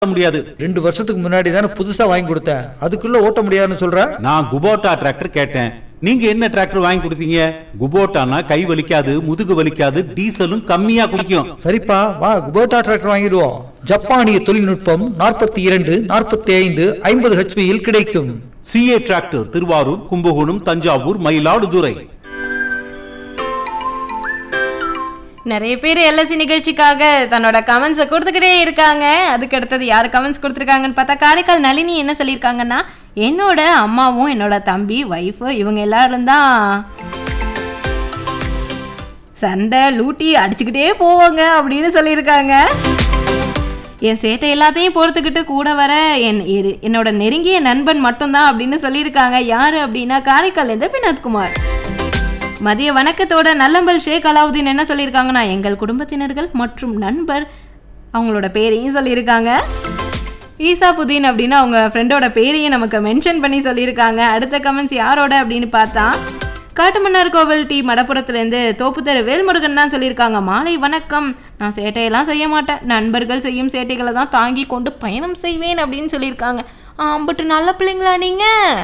முடியாது ரெண்டு வருஷத்துக்கு முன்னாடி தானே புதுசா வாங்கி கொடுத்தேன் அதுக்குள்ள ஓட்ட முடியாதுன்னு சொல்ற நான் குபோட்டா டிராக்டர் கேட்டேன் நீங்க என்ன டிராக்டர் வாங்கி கொடுத்தீங்க குபோட்டானா கை வலிக்காது முதுகு வலிக்காது டீசலும் கம்மியா குடிக்கும் சரிப்பா வா குபோட்டா டிராக்டர் வாங்கிடுவோம் ஜப்பானிய தொழில்நுட்பம் நாற்பத்தி இரண்டு நாற்பத்தி ஐந்து ஐம்பது ஹெச்பியில் கிடைக்கும் சிஏ டிராக்டர் திருவாரூர் கும்பகோணம் தஞ்சாவூர் மயிலாடுதுறை நிறைய பேர் எல்எஸ்சி நிகழ்ச்சிக்காக தன்னோட கமெண்ட்ஸை கொடுத்துக்கிட்டே இருக்காங்க அதுக்கு அடுத்தது யார் கமெண்ட்ஸ் கொடுத்துருக்காங்கன்னு பார்த்தா காரைக்கால் நளினி என்ன சொல்லியிருக்காங்கன்னா என்னோட அம்மாவும் என்னோட தம்பி ஒய்ஃபு இவங்க எல்லாரும் தான் சண்டை லூட்டி அடிச்சுக்கிட்டே போவாங்க அப்படின்னு சொல்லியிருக்காங்க என் சேட்டை எல்லாத்தையும் பொறுத்துக்கிட்டு கூட வர என் இரு- என்னோட நெருங்கிய நண்பன் மட்டும்தான் அப்படின்னு சொல்லியிருக்காங்க யாரு அப்படின்னா காரைக்கால்லேருந்து வினோத்குமார் மதிய வணக்கத்தோட நல்லம்பல் ஷேக் அலாவுதீன் என்ன சொல்லியிருக்காங்கன்னா எங்கள் குடும்பத்தினர்கள் மற்றும் நண்பர் அவங்களோட பேரையும் சொல்லியிருக்காங்க ஈசா புதீன் அப்படின்னு அவங்க ஃப்ரெண்டோட பேரையும் நமக்கு மென்ஷன் பண்ணி சொல்லியிருக்காங்க அடுத்த கமெண்ட்ஸ் யாரோட அப்படின்னு பார்த்தா காட்டுமன்னார் கோவில் டி மடப்புறத்துலேருந்து தோப்புத்தெரு வேல்முருகன் தான் சொல்லியிருக்காங்க மாலை வணக்கம் நான் சேட்டையெல்லாம் செய்ய மாட்டேன் நண்பர்கள் செய்யும் சேட்டைகளை தான் தாங்கி கொண்டு பயணம் செய்வேன் அப்படின்னு சொல்லியிருக்காங்க ஆம்பட்டு நல்ல பிள்ளைங்களா நீங்கள்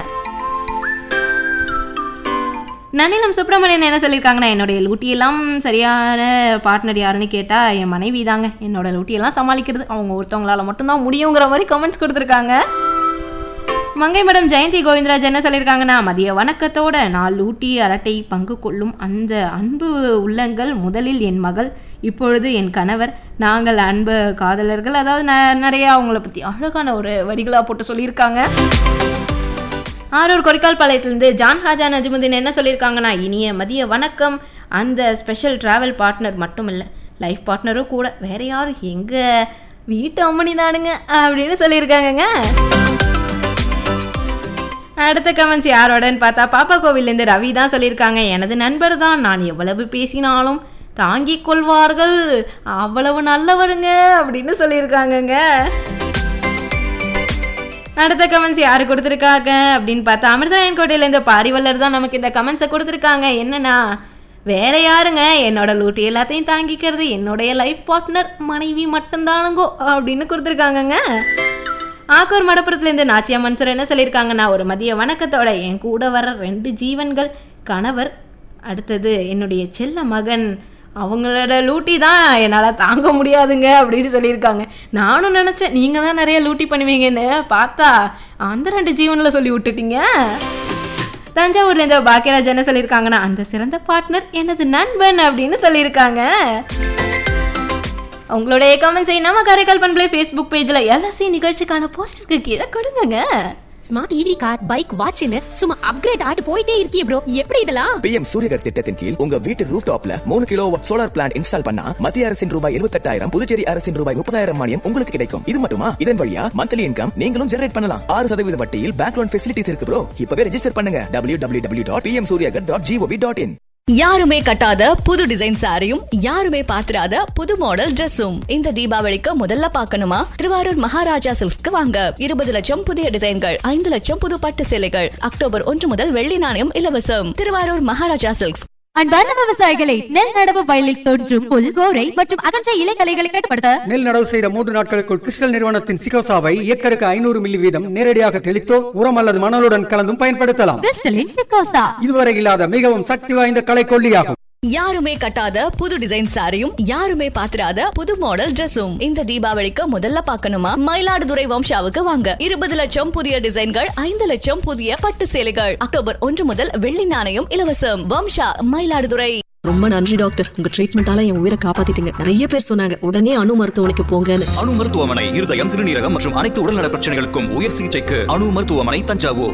நனிலம் சுப்பிரமணியன் என்ன சொல்லியிருக்காங்கன்னா என்னுடைய லூட்டியெல்லாம் சரியான பார்ட்னர் யாருன்னு கேட்டால் என் மனைவி தாங்க என்னோட லூட்டியெல்லாம் சமாளிக்கிறது அவங்க ஒருத்தவங்களால மட்டும்தான் முடியுங்கிற மாதிரி கமெண்ட்ஸ் கொடுத்துருக்காங்க மங்கை மேடம் ஜெயந்தி கோவிந்தராஜ் என்ன சொல்லியிருக்காங்கன்னா மதிய வணக்கத்தோட நான் லூட்டி அரட்டை பங்கு கொள்ளும் அந்த அன்பு உள்ளங்கள் முதலில் என் மகள் இப்பொழுது என் கணவர் நாங்கள் அன்பு காதலர்கள் அதாவது ந- நிறைய அவங்கள பற்றி அழகான ஒரு வரிகளாக போட்டு சொல்லியிருக்காங்க ஆரூர் கொரிக்கால் பாளையத்திலிருந்து ஜான் ஹாஜா நஜ்முதீன் என்ன சொல்லியிருக்காங்கன்னா இனிய மதிய வணக்கம் அந்த ஸ்பெஷல் டிராவல் பார்ட்னர் மட்டும் இல்லை லைஃப் பார்ட்னரும் கூட வேற யாரும் எங்க வீட்டு அம்மனி தானுங்க அப்படின்னு சொல்லியிருக்காங்கங்க அடுத்த கமெண்ட்ஸ் யாரோடன்னு பார்த்தா பாப்பா கோவில்லேருந்து ரவி தான் சொல்லியிருக்காங்க எனது நண்பர் தான் நான் எவ்வளவு பேசினாலும் தாங்கிக் கொள்வார்கள் அவ்வளவு நல்லவருங்க அப்படின்னு சொல்லியிருக்காங்கங்க அடுத்த கமெண்ட்ஸ் யாரு கொடுத்துருக்காங்க அப்படின்னு பார்த்தா அமிர்தராயன் கோட்டையிலேருந்து பாரிவல்லர் தான் நமக்கு இந்த கமெண்ட்ஸை கொடுத்துருக்காங்க என்னன்னா வேற யாருங்க என்னோட லூட்டி எல்லாத்தையும் தாங்கிக்கிறது என்னுடைய லைஃப் பார்ட்னர் மனைவி மட்டும்தானுங்கோ அப்படின்னு கொடுத்துருக்காங்கங்க ஆக்கூர் மடப்புறத்துலேருந்து நாச்சியா மன்சர் என்ன சொல்லியிருக்காங்கன்னா ஒரு மதிய வணக்கத்தோட என் கூட வர ரெண்டு ஜீவன்கள் கணவர் அடுத்தது என்னுடைய செல்ல மகன் அவங்களோட லூட்டி தான் என்னால் தாங்க முடியாதுங்க அப்படின்னு சொல்லியிருக்காங்க நானும் நினச்சேன் நீங்கள் தான் நிறைய லூட்டி பண்ணுவீங்கன்னு பார்த்தா அந்த ரெண்டு ஜீவனில் சொல்லி விட்டுட்டீங்க தஞ்சாவூர்லேருந்து பாக்கியராஜ் என்ன சொல்லியிருக்காங்கன்னா அந்த சிறந்த பார்ட்னர் எனது நண்பன் அப்படின்னு சொல்லியிருக்காங்க உங்களுடைய கமெண்ட்ஸை நம்ம காரைக்கால் பண்பலை ஃபேஸ்புக் பேஜில் எல்எஸ்சி நிகழ்ச்சிக்கான போஸ்டருக்கு கீழே கொடுங்கங்க ஸ்மார்ட் ஈவி கார் பைக் வாட்ச்னு சும்மா அப்கிரேட் ஆட்டு போயிட்டே இருக்கியே ப்ரோ எப்படி இதெல்லாம் பிஎம் சூரியகர் திட்டத்தின் கீழ் உங்க வீட்டு ரூஃப் டாப்ல மூணு கிலோ சோலார் பிளான்ட் இன்ஸ்டால் பண்ணா மத்திய அரசின் ரூபாய் இருபத்தெட்டாயிரம் புதுச்சேரி அரசின் ரூபாய் முப்பதாயிரம் மானியம் உங்களுக்கு கிடைக்கும் இது மட்டுமா இதன் வழியா மந்த்லி இன்கம் நீங்களும் ஜெனரேட் பண்ணலாம் ஆறு சதவீத வட்டியில் பேங்க் லோன் ஃபெசிலிட்டிஸ் இருக்கு ப்ரோ இப்பவே ரெஜிஸ்டர் பண்ணுங்க W W W dot PM Suryaghar dot gov dot in யாருமே கட்டாத புது டிசைன் சாரியும் யாருமே பாத்திராத புது மாடல் Dress-உம் இந்த தீபாவளிக்கு முதல்ல பார்க்கணுமா திருவாரூர் மகாராஜா சில்க்ஸ்க்கு வாங்க இருபது லட்சம் புதிய டிசைன்கள் ஐந்து லட்சம் புது பட்டு சேலைகள் அக்டோபர் ஒன்று முதல் வெள்ளி நாணயம் இலவசம் திருவாரூர் மகாராஜா சில்க்ஸ் அன்பார்ந்த விவசாயிகளை நெல் நடவு வயலில் தோன்றும் புல் கோரை மற்றும் அகன்ற இலைகளைகளை கட்டுப்படுத்த நெல் நடவு செய்த மூன்று நாட்களுக்குள் கிறிஸ்டல் நிறுவனத்தின் சிகோசாவை ஏக்கருக்கு ஐநூறு மில்லி வீதம் நேரடியாக தெளித்தோ உரம் அல்லது மணலுடன் கலந்தும் பயன்படுத்தலாம் கிறிஸ்டலின் சிக்கோசா இதுவரை இல்லாத மிகவும் சக்தி வாய்ந்த களைக்கொல்லியாகும் யாருமே கட்டாத புது டிசைன் சாரியும் யாருமே பாத்திராத புது மாடல் Dress-உம் இந்த தீபாவளிக்கு முதல்ல பார்க்கணுமா மயிலாடுதுறை வம்சாவுக்கு வாங்க இருபது லட்சம் புதிய டிசைன்கள் ஐந்து லட்சம் புதிய பட்டு சேலைகள் அக்டோபர் ஒன்று முதல் வெள்ளி நாணயம் இலவசம் வம்சா மயிலாடுதுறை ரொம்ப நன்றி டாக்டர் உங்க ட்ரீட்மெண்டால என் உயிரை காப்பாத்திட்டீங்க நிறைய பேர் சொன்னாங்க உடனே அணு மருத்துவமனைக்கு போங்கன்னு அணு மருத்துவமனை இருதயம் சிறுநீரகம் மற்றும் அனைத்து உடல்நல பிரச்சனைகளுக்கும் உயர் சிகிச்சைக்கு அணு மருத்துவமனை தஞ்சாவூர்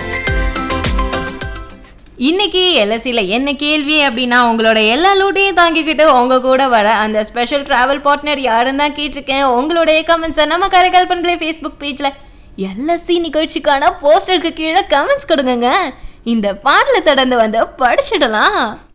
இன்னைக்கு எல்எஸ்சியில் என்ன கேள்வி அப்படின்னா உங்களோட எல்லா லூட்டையும் தாங்கிக்கிட்டு உங்க கூட வர அந்த ஸ்பெஷல் டிராவல் பார்ட்னர் யாருன்னு தான் கேட்டிருக்கேன் உங்களுடைய கமெண்ட்ஸை நம்ம கரைக்கால் பண்பலை ஃபேஸ்புக் பேஜில் எல்எஸ்சி நிகழ்ச்சிக்கான போஸ்டருக்கு கீழே கமெண்ட்ஸ் கொடுங்கங்க இந்த பாடலை தொடர்ந்து வந்து படிச்சிடலாம்